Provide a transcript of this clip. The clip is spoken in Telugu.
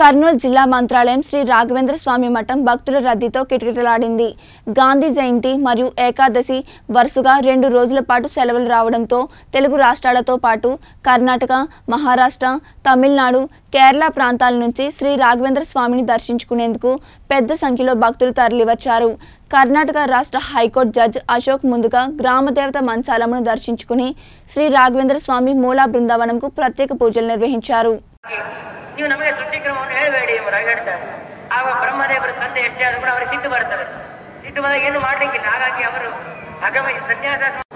కర్నూలు జిల్లా మంత్రాలయం శ్రీ రాఘవేంద్ర స్వామి మఠం భక్తుల రద్దీతో కిటకిటలాడింది గాంధీ జయంతి మరియు ఏకాదశి వరుసగా రెండు రోజుల పాటు సెలవులు రావడంతో తెలుగు రాష్ట్రాలతో పాటు కర్ణాటక మహారాష్ట్ర తమిళనాడు కేరళ ప్రాంతాల నుంచి శ్రీ రాఘవేంద్ర స్వామిని దర్శించుకునేందుకు పెద్ద సంఖ్యలో భక్తులు తరలివచ్చారు కర్ణాటక రాష్ట్ర హైకోర్టు జడ్జ్ అశోక్ ముందుగా గ్రామదేవత మంచాలమ్మను దర్శించుకుని శ్రీ రాఘవేంద్ర స్వామి మూలా బృందావనంకు ప్రత్యేక పూజలు నిర్వహించారు ನೀವು ನಮಗೆ ಶುದ್ಧೀಕ್ರಮವನ್ನು ಹೇಳಬೇಡಿ ಎಂಬುದಾಗಿ ಹೇಳ್ತಾರೆ ಆಗ ಬ್ರಹ್ಮದೇವರ ತಂದೆ ಎಷ್ಟೇ ಆದರೂ ಕೂಡ ಅವರಿಗೆ ಸಿಟ್ಟು ಬರ್ತದೆ ಸಿಟ್ಟು ಬಂದಾಗ ಏನು ಮಾಡ್ಲಿಕ್ಕಿಲ್ಲ ಹಾಗಾಗಿ ಅವರು ಅಗಮ ಸನ್ಯಾಸ